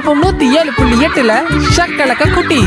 FM நூத்தி ஏழு புள்ளி எட்டுல ஷக்கலக்க குட்டி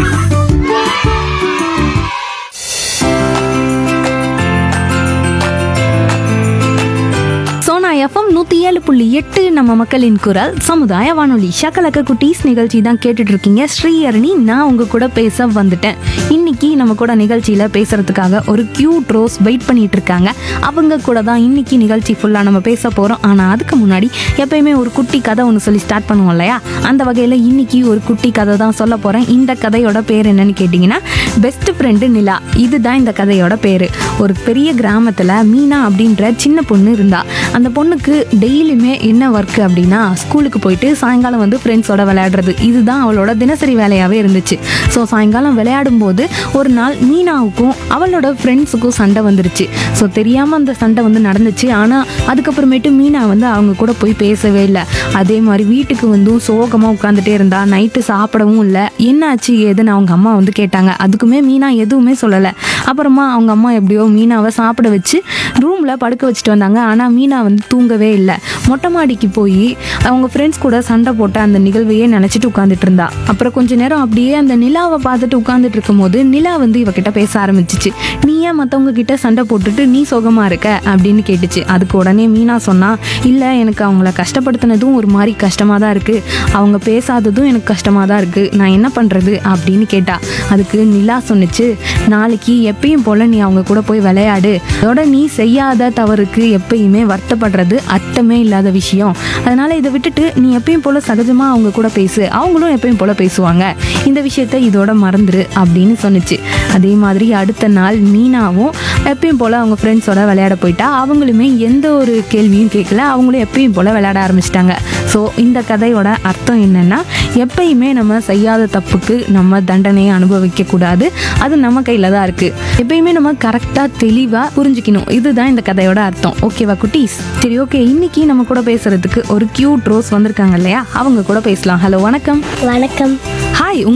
சோனா எஃப்எம் நூற்றி ஏழு புள்ளி எட்டு நம்ம மக்களின் குரல் சமுதாய வானொலி ஷக்கலக்க குட்டீஸ் நிகழ்ச்சி தான் கேட்டுட்டு இருக்கீங்க ஸ்ரீஹரணி நான் உங்க கூட பேச வந்துட்டேன் இன்னைக்கு நம்ம கூட நிகழ்ச்சியில் பேசுறதுக்காக ஒரு கியூட் ரோஸ் வெயிட் பண்ணிட்டு இருக்காங்க அவங்க கூட தான் இன்னைக்கு நிகழ்ச்சி ஃபுல்லாக நம்ம பேச போகிறோம் ஆனால் அதுக்கு முன்னாடி எப்பயுமே ஒரு குட்டி கதை ஒன்று சொல்லி ஸ்டார்ட் பண்ணுவோம் இல்லையா அந்த வகையில் இன்னைக்கு ஒரு குட்டி கதை தான் சொல்ல போகிறேன் இந்த கதையோட பேர் என்னன்னு கேட்டிங்கன்னா பெஸ்ட் ஃப்ரெண்டு நிலா இதுதான் இந்த கதையோட பேர் ஒரு பெரிய கிராமத்தில் மீனா அப்படின்ற சின்ன பொண்ணு இருந்தா அந்த பொண்ணுக்கு டெய்லியுமே என்ன ஒர்க் அப்படின்னா ஸ்கூலுக்கு போயிட்டு சாயங்காலம் வந்து ஃப்ரெண்ட்ஸோட விளையாடுறது இதுதான் அவளோட தினசரி வேலையாகவே இருந்துச்சு ஸோ சாயங்காலம் விளையாடும் போது ஒரு நாள் மீனாவுக்கும் அவளோட ஃப்ரெண்ட்ஸுக்கும் சண்டை வந்துருச்சு ஸோ தெரியாமல் அந்த சண்டை வந்து நடந்துச்சு ஆனால் அதுக்கப்புறமேட்டு மீனா வந்து அவங்க கூட போய் பேசவே இல்லை அதே மாதிரி வீட்டுக்கு வந்து சோகமாக உட்காந்துட்டே இருந்தா நைட்டு சாப்பிடவும் இல்லை என்னாச்சு ஏதுன்னு அவங்க அம்மா வந்து கேட்டாங்க அதுக்குமே மீனா எதுவுமே சொல்லலை அப்புறமா அவங்க அம்மா எப்படியோ மீனாவை சாப்பிட வச்சு ரூமில் படுக்க வச்சுட்டு வந்தாங்க ஆனால் மீனா வந்து தூங்கவே இல்லை மொட்டை மாடிக்கு போய் அவங்க ஃப்ரெண்ட்ஸ் கூட சண்டை போட்ட அந்த நிகழ்வையே நினச்சிட்டு உட்காந்துட்டு இருந்தா அப்புறம் கொஞ்ச நேரம் அப்படியே அந்த நிலாவை பார்த்துட்டு உட்காந்துட்டு இருக்கும்போது நிலா வந்து இவகிட்ட பேச ஆரம்பிச்சிச்சு நீ ஏன் மற்றவங்க கிட்ட சண்டை போட்டுட்டு நீ சுகமா இருக்க அப்படின்னு கேட்டுச்சு அதுக்கு உடனே மீனா சொன்னா இல்லை எனக்கு அவங்கள கஷ்டப்படுத்தினதும் ஒரு மாதிரி கஷ்டமாக தான் இருக்குது அவங்க பேசாததும் எனக்கு கஷ்டமாக தான் இருக்குது நான் என்ன பண்ணுறது அப்படின்னு கேட்டா அதுக்கு நிலா சொன்னுச்சு நாளைக்கு எப்பயும் போல் நீ அவங்க கூட போய் விளையாடு அதோட நீ செய்யாத தவறுக்கு எப்பயுமே வருத்தப்படுறது அர்த்தமே இல்லாத விஷயம் அதனால இதை விட்டுட்டு நீ எப்பயும் போல் சகஜமாக அவங்க கூட பேசு அவங்களும் எப்பயும் போல் பேசுவாங்க இந்த விஷயத்த இதோட மறந்துரு அப்படின்னு சொன்னுச்சு அதே மாதிரி அடுத்த நாள் மீனாவும் எப்பயும் போல் அவங்க ஃப்ரெண்ட்ஸோட விளையாட போயிட்டா அவங்களுமே எந்த ஒரு கேள்வியும் கேட்கல அவங்களும் எப்பயும் போல் விளையாட ஆரம்பிச்சிட்டாங்க ஸோ இந்த கதையோட அர்த்தம் என்னன்னா எப்பயுமே நம்ம செய்யாத தப்புக்கு நம்ம தண்டனையை அனுபவிக்க கூடாது அது நம்ம கையில் தான் இருக்கு எப்பயுமே நம்ம கரெக்டாக தெளிவாக புரிஞ்சுக்கணும் இதுதான் இந்த கதையோட அர்த்தம் ஓகேவா குட்டீஸ் சரி ஓகே இன்னைக்கு நம்ம கூட பேசுறதுக்கு ஒரு கியூட் ரோஸ் வந்திருக்காங்க இல்லையா அவங்க கூட பேசலாம் ஹலோ வணக்கம் வணக்கம் ஹாய்